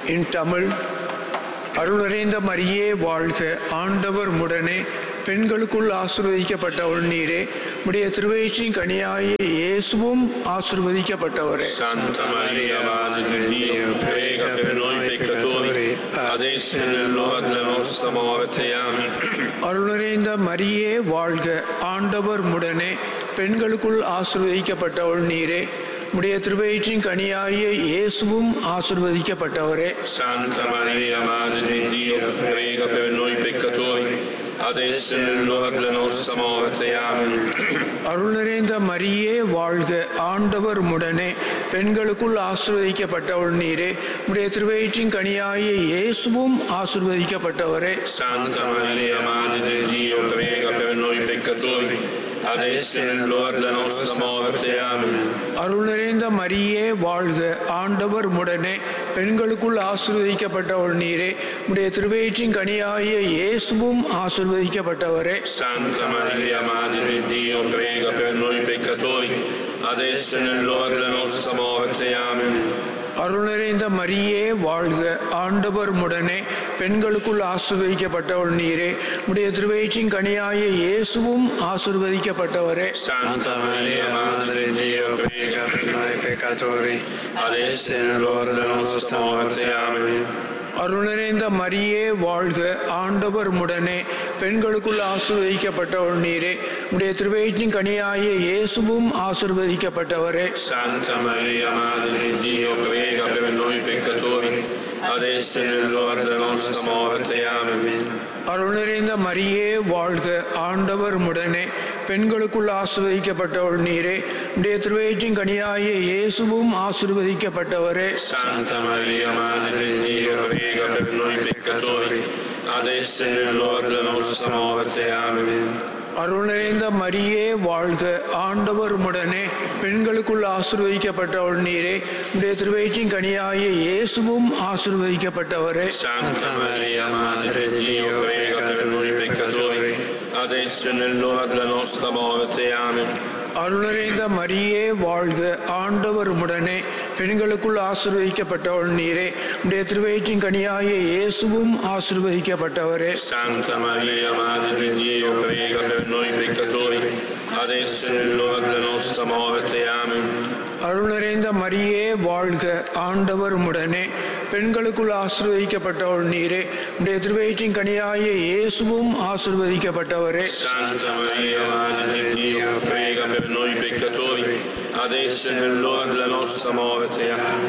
in Tamil. அருளறிந்த மரியே வாழ்க ஆண்டவர் முடனே பெண்களுக்குள் ஆசிர்வதிக்கப்பட்டவள் நீரே உடைய திருவயிற்றின் கனியாய இயேசுவும் ஆசிர்வதிக்கப்பட்டவரே Santa Maria, Madre di Dio, prega per noi peccatori, adesso e nell'ora della nostra morte. Amen. அருளறிந்த மரியே வாழ்க ஆண்டவர் முடனே பெண்களுக்குள் ஆசிர்வதிக்கப்பட்டவள் நீரே உடைய திருவயிற்றின் கனியாய இயேசுவும் ஆசிர்வதிக்கப்பட்டவரே Santa Maria, Madre di Dio, prega per noi peccatori, adesso e nell'ora della nostra morte. Amen. அருள் நிறைந்த மரியே வாழ்க ஆண்டவர் முடனே பெண்களுக்குள் ஆசிர்வதிக்கப்பட்டவள் நீரே உடைய திருவயிற்றின் கனியாய இயேசுவும் ஆசிர்வதிக்கப்பட்டவரே Santa Maria, Madre di Dio, prega per noi peccatori, adesso e nell'ora della nostra morte. Amen. அருள் நிறைந்த மரியே வாழ்க ஆண்டவர் முடனே பெண்களுக்குள் ஆசிர்வதிக்கப்பட்டவள் நீரே உடைய திருவயிற்றின் கனியாய இயேசுவும் ஆசிர்வதிக்கப்பட்டவரே Santa Maria, Madre di Dio, prega per noi peccatori, adesso e nell'ora della nostra morte. Amen. அருள் நிறைந்த மரியே வாழ்க ஆண்டவர் முடனே பெண்களுக்குள் ஆசிர்வதிக்கப்பட்டவள் நீரே உடைய திருவயிற்றின் கனியாய இயேசுவும் ஆசிர்வதிக்கப்பட்டவரே Santa Maria, Madre di Dio, prega per noi peccatori, adesso e nell'ora della nostra morte. Amen. அருள் நிறைந்த மரியே வாழ்க ஆண்டவர் முடனே பெண்களுக்குள் ஆசிர்வதிக்கப்பட்டவள் நீரே உடைய திருவயிற்றின் கனியாய இயேசுவும் ஆசிர்வதிக்கப்பட்டவரே Santa Maria, Madre di Dio, prega per noi peccatori, adesso e nell'ora della nostra morte. Amen. அருள் நிறைந்த மரியே வாழ்க ஆண்டவர் முடனே பெண்களுக்குள் ஆசிர்வதிக்கப்பட்டவள் நீரே உடைய திருவயிற்றின் கனியாய இயேசுவும் ஆசிர்வதிக்கப்பட்டவரே Santa Maria, Madre di Dio, prega per noi peccatori, adesso e nell'ora della nostra morte. Amen. அருள் நிறைந்த மரியே வாழ்க ஆண்டவர் முடனே பெண்களுக்குள் ஆசிர்வதிக்கப்பட்டவள் நீரே உடைய திருவயிற்றின் கனியாய இயேசுவும் ஆசிர்வதிக்கப்பட்டவரே Santa Maria, Madre di Dio, prega per noi peccatori, adesso e nell'ora della nostra morte. Amen. அருள் நிறைந்த மரியே வாழ்க ஆண்டவர் முடனே பெண்களுக்குள் ஆசிர்வதிக்கப்பட்டவள் நீரே உடைய திருவயிற்றின் கனியாய இயேசுவும் ஆசிர்வதிக்கப்பட்டவரே Santa Maria, Madre di Dio, prega per noi peccatori, adesso e nell'ora della nostra morte. Amen. அருள் நிறைந்த மரியே வாழ்க ஆண்டவர் முடனே பெண்களுக்குள் ஆசிர்வதிக்கப்பட்டவள் நீரே உடைய திருவயிற்றின் கனியாய இயேசுவும் ஆசிர்வதிக்கப்பட்டவரே Santa Maria, Madre di Dio, prega per noi peccatori, adesso e nell'ora della nostra morte. Amen.